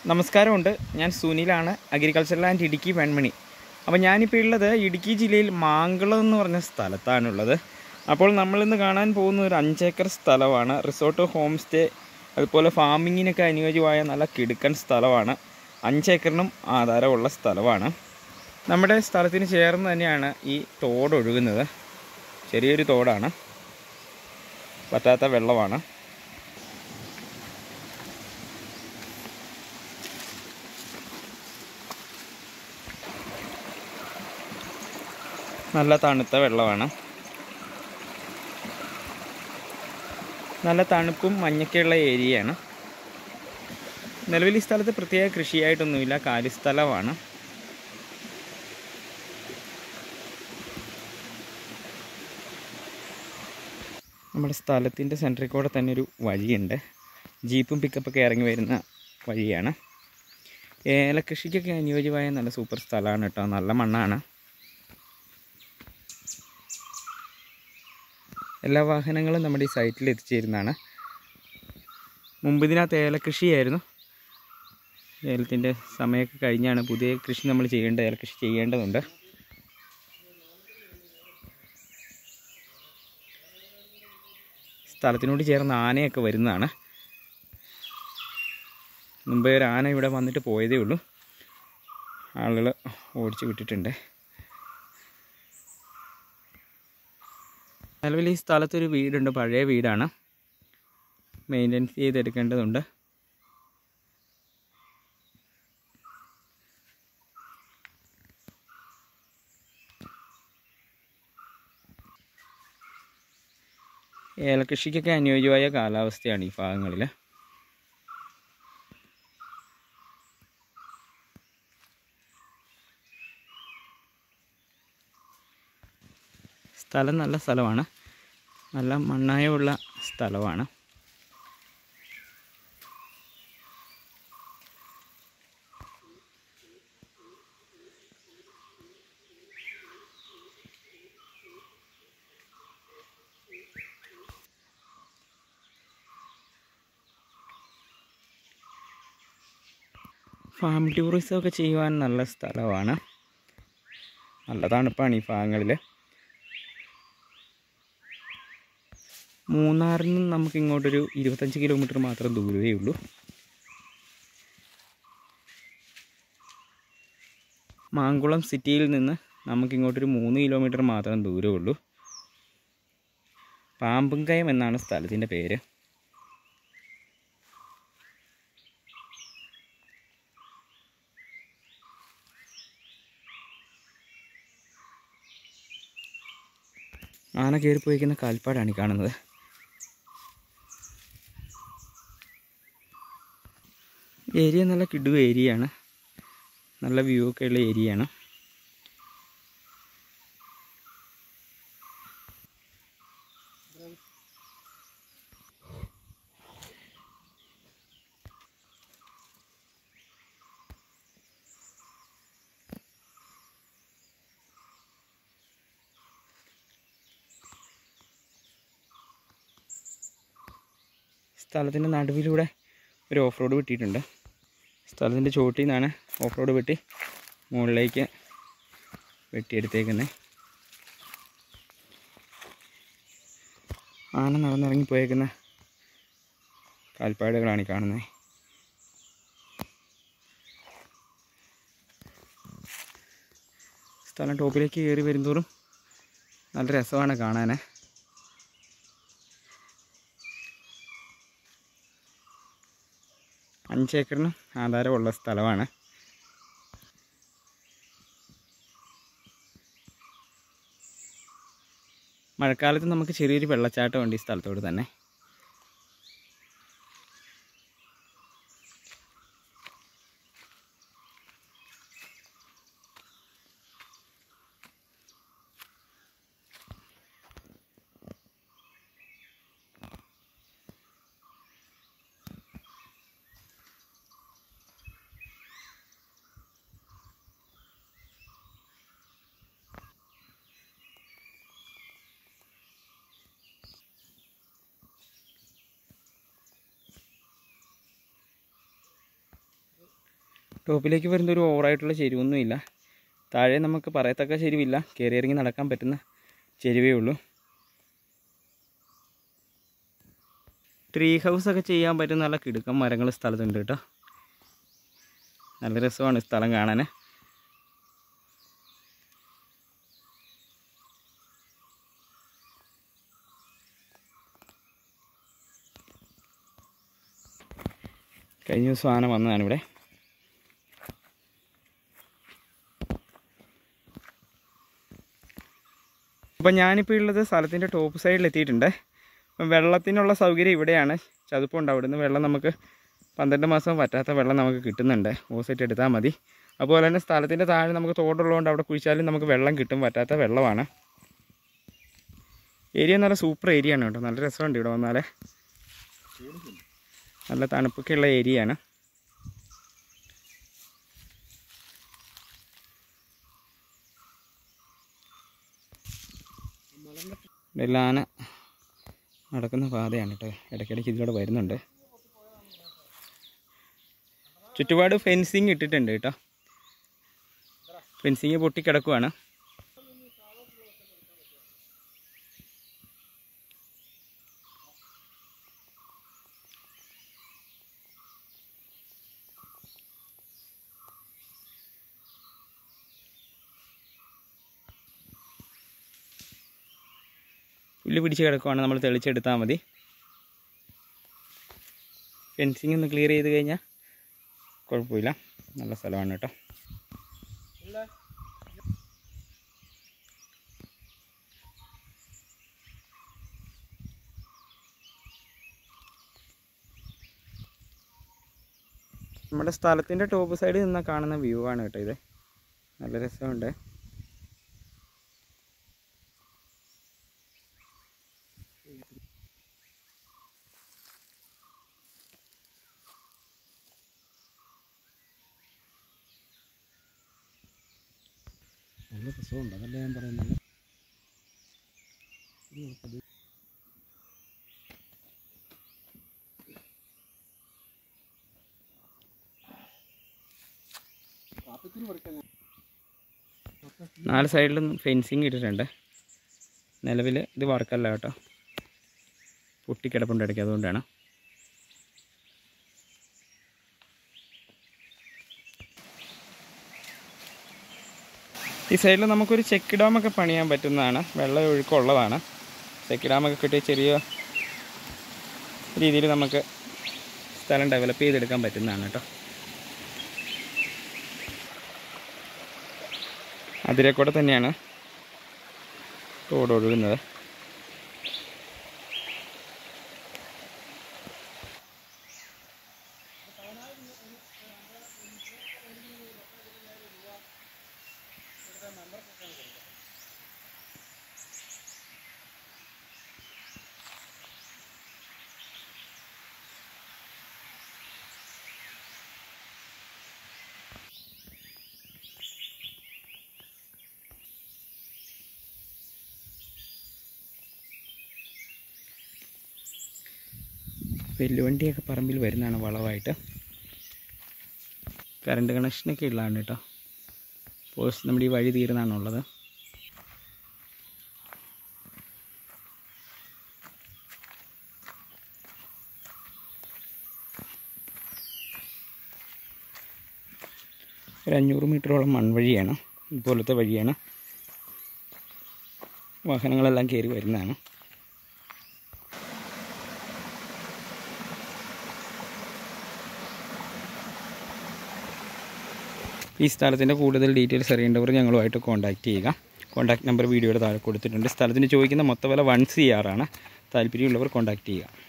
നമസ്കാരമുണ്ട് ഞാൻ സുനിലാണ് അഗ്രികൾച്ചർ ലാൻഡ് ഇടുക്കി വെൺമണി അപ്പോൾ ഞാനിപ്പോൾ ഉള്ളത് ഇടുക്കി ജില്ലയിൽ മാങ്കുളം എന്ന് പറഞ്ഞ സ്ഥലത്താണുള്ളത് അപ്പോൾ നമ്മളിന്ന് കാണാൻ പോകുന്ന ഒരു അഞ്ചേക്കർ സ്ഥലമാണ് റിസോർട്ട് ഹോം സ്റ്റേ അതുപോലെ ഫാമിങ്ങിനൊക്കെ അനുയോജ്യമായ നല്ല കിടുക്കൻ സ്ഥലമാണ് അഞ്ചേക്കറിനും ആധാരമുള്ള സ്ഥലമാണ് നമ്മുടെ സ്ഥലത്തിന് ചേർന്ന് തന്നെയാണ് ഈ തോട് ഒഴുകുന്നത് ചെറിയൊരു തോടാണ് പറ്റാത്ത വെള്ളമാണ് നല്ല തണുത്ത വെള്ളമാണ് നല്ല തണുപ്പും മഞ്ഞൊക്കെയുള്ള ഏരിയയാണ് നിലവിൽ ഈ സ്ഥലത്ത് പ്രത്യേക കൃഷിയായിട്ടൊന്നുമില്ല കാലിസ്ഥലമാണ് നമ്മുടെ സ്ഥലത്തിൻ്റെ സെൻറ്ററിൽ കൂടെ തന്നെ ഒരു വഴിയുണ്ട് ജീപ്പും പിക്കപ്പൊക്കെ ഇറങ്ങി വരുന്ന വഴിയാണ് ഏലകൃഷിക്കൊക്കെ അനുയോജ്യമായ നല്ല സൂപ്പർ സ്ഥലമാണ് കേട്ടോ നല്ല മണ്ണാണ് എല്ലാ വാഹനങ്ങളും നമ്മുടെ ഈ സൈറ്റിൽ എത്തിച്ചേരുന്നതാണ് മുമ്പ് ഇതിനകത്ത് ഏലകൃഷിയായിരുന്നു ഏലത്തിൻ്റെ സമയമൊക്കെ കഴിഞ്ഞാണ് പുതിയ കൃഷി നമ്മൾ ചെയ്യേണ്ടത് ഏലകൃഷി ചെയ്യേണ്ടതുണ്ട് സ്ഥലത്തിനോട് ചേർന്ന് ആനയൊക്കെ വരുന്നതാണ് മുമ്പേ ഒരു ആന ഇവിടെ വന്നിട്ട് പോയതേ ഉള്ളൂ ആളുകൾ ഓടിച്ച് വിട്ടിട്ടുണ്ട് നിലവിൽ ഈ സ്ഥലത്തൊരു വീടുണ്ട് പഴയ വീടാണ് മെയിൻ്റെനൻസ് ചെയ്തെടുക്കേണ്ടതുണ്ട് ഏലകൃഷിക്കൊക്കെ അനുയോജ്യമായ കാലാവസ്ഥയാണ് ഈ ഭാഗങ്ങളിൽ സ്ഥലം നല്ല സ്ഥലമാണ് നല്ല മണ്ണായമുള്ള സ്ഥലമാണ് ഫാം ടൂറിസം ഒക്കെ ചെയ്യുവാൻ നല്ല സ്ഥലമാണ് നല്ല തണുപ്പാണ് ഈ ഭാഗങ്ങളിൽ മൂന്നാറിൽ നിന്ന് നമുക്ക് ഇങ്ങോട്ടൊരു ഇരുപത്തഞ്ച് കിലോമീറ്റർ മാത്രം ദൂരമേ ഉള്ളൂ മാങ്കുളം സിറ്റിയിൽ നിന്ന് നമുക്ക് ഇങ്ങോട്ടൊരു മൂന്ന് കിലോമീറ്റർ മാത്രം ദൂരമുള്ളൂ പാമ്പുംകയം എന്നാണ് സ്ഥലത്തിൻ്റെ പേര് ആന കയറിപ്പോയിക്കുന്ന കാൽപ്പാടാണ് ഈ കാണുന്നത് ഏരിയ നല്ല കിടു ഏരിയയാണ് നല്ല വ്യൂ ഒക്കെ ഉള്ള ഏരിയയാണ് സ്ഥലത്തിൻ്റെ നടുവിലൂടെ ഒരു ഓഫ് റോഡ് വെട്ടിയിട്ടുണ്ട് സ്ഥലത്തിൻ്റെ ചോട്ടിൽ നിന്നാണ് ഓഫ് റോഡ് വെട്ടി മുകളിലേക്ക് വെട്ടിയെടുത്തേക്കുന്നത് ആന നടന്നിറങ്ങി പോയേക്കുന്ന കാൽപ്പാടുകളാണ് ഈ കാണുന്നത് സ്ഥലം ടോപ്പിലേക്ക് കയറി വരുന്തോറും നല്ല രസമാണ് കാണാൻ അഞ്ചേക്കറിന് ആധാരമുള്ള സ്ഥലമാണ് മഴക്കാലത്ത് നമുക്ക് ചെറിയൊരു വെള്ളച്ചാട്ടം ഉണ്ട് ഈ സ്ഥലത്തോട് തന്നെ ടോപ്പിലേക്ക് വരുന്ന ഒരു ഓവറായിട്ടുള്ള ചെരിവൊന്നുമില്ല താഴെ നമുക്ക് പറയത്തക്ക ചെരിവില്ല കയറി ഇറങ്ങി നടക്കാൻ പറ്റുന്ന ചെരുവേ ഉള്ളൂ ട്രീ ഹൗസ് ഒക്കെ ചെയ്യാൻ പറ്റുന്ന നല്ല കിടുക്കം മരങ്ങൾ സ്ഥലത്തുണ്ട് കേട്ടോ നല്ല രസമാണ് ഈ സ്ഥലം കാണാൻ കഴിഞ്ഞ ദിവസം ആന വന്നതാണ് ഇവിടെ അപ്പം ഞാനിപ്പോൾ ഉള്ളത് സ്ഥലത്തിൻ്റെ ടോപ്പ് സൈഡിൽ എത്തിയിട്ടുണ്ട് അപ്പം വെള്ളത്തിനുള്ള സൗകര്യം ഇവിടെയാണ് ചതുപ്പുണ്ട് അവിടുന്ന് വെള്ളം നമുക്ക് പന്ത്രണ്ട് മാസം പറ്റാത്ത വെള്ളം നമുക്ക് കിട്ടുന്നുണ്ട് ഓസെറ്റ് എടുത്താൽ മതി അതുപോലെ തന്നെ സ്ഥലത്തിൻ്റെ താഴെ നമുക്ക് തോടുള്ളതുകൊണ്ട് അവിടെ കുഴിച്ചാലും നമുക്ക് വെള്ളം കിട്ടും പറ്റാത്ത വെള്ളമാണ് ഏരിയ നല്ല സൂപ്പർ ഏരിയ ആണ് കേട്ടോ നല്ല രസമുണ്ട് ഇവിടെ വന്നാൽ നല്ല തണുപ്പൊക്കെ ഉള്ള ഏരിയയാണ് ഇതെല്ലാം ആന നടക്കുന്ന പാതയാണ് കേട്ടോ ഇടയ്ക്കിടയ്ക്ക് ഇതിലൂടെ വരുന്നുണ്ട് ചുറ്റുപാട് ഫെൻസിങ് ഇട്ടിട്ടുണ്ട് കേട്ടോ ഫെൻസിങ് പൊട്ടിക്കിടക്കുവാണ് പുല്ല് പിടിച്ച് കിടക്കുവാണ് നമ്മൾ തെളിച്ചെടുത്താൽ മതി ഫെൻസിങ് ഒന്ന് ക്ലിയർ ചെയ്ത് കഴിഞ്ഞാൽ കുഴപ്പമില്ല നല്ല സ്ഥലമാണ് കേട്ടോ നമ്മുടെ സ്ഥലത്തിൻ്റെ ടോപ്പ് സൈഡിൽ നിന്നാൽ കാണുന്ന വ്യൂ ആണ് കേട്ടോ ഇത് നല്ല രസമുണ്ട് നല്ല രസമുണ്ട് അതല്ലേ ഞാൻ പറയുന്നത് നാല് സൈഡിലും ഫെൻസിങ് ഇട്ടിട്ടുണ്ട് നിലവിൽ ഇത് വർക്കല്ല കേട്ടോ പൊട്ടിക്കിടപ്പുണ്ട് ഇടയ്ക്ക് അതുകൊണ്ടാണ് ഈ സൈഡിൽ നമുക്കൊരു ചെക്ക് ഡാമൊക്കെ പണിയാൻ പറ്റുന്നതാണ് വെള്ളം ഒഴുക്കമുള്ളതാണ് ചെക്ക് ഡാമൊക്കെ കിട്ടിയ ചെറിയ രീതിയിൽ നമുക്ക് സ്ഥലം ഡെവലപ്പ് ചെയ്തെടുക്കാൻ പറ്റുന്നതാണ് കേട്ടോ അതിലെ കൂടെ തന്നെയാണ് തോട് ഒഴുകുന്നത് വെല്ലുവണ്ടിയൊക്കെ പറമ്പിൽ വരുന്നതാണ് വളമായിട്ട് കറണ്ട് കണക്ഷനൊക്കെ ഉള്ളതാണ് കേട്ടോ പോസ്റ്റ് നമ്മുടെ ഈ വഴി തീരുന്നതാണുള്ളത് ഒരു അഞ്ഞൂറ് മീറ്ററോളം മൺവഴിയാണ് ഇതുപോലത്തെ വഴിയാണ് വാഹനങ്ങളെല്ലാം കയറി വരുന്നതാണ് ഈ സ്ഥലത്തിൻ്റെ കൂടുതൽ ഡീറ്റെയിൽസ് അറിയേണ്ടവർ ഞങ്ങളുമായിട്ട് കോൺടാക്റ്റ് ചെയ്യുക കോൺടാക്ട് നമ്പർ വീഡിയോയുടെ താഴെ കൊടുത്തിട്ടുണ്ട് സ്ഥലത്തിന് ചോദിക്കുന്ന മൊത്ത വില വൺ സി ആറാണ് താല്പര്യമുള്ളവർ കോൺടാക്റ്റ് ചെയ്യുക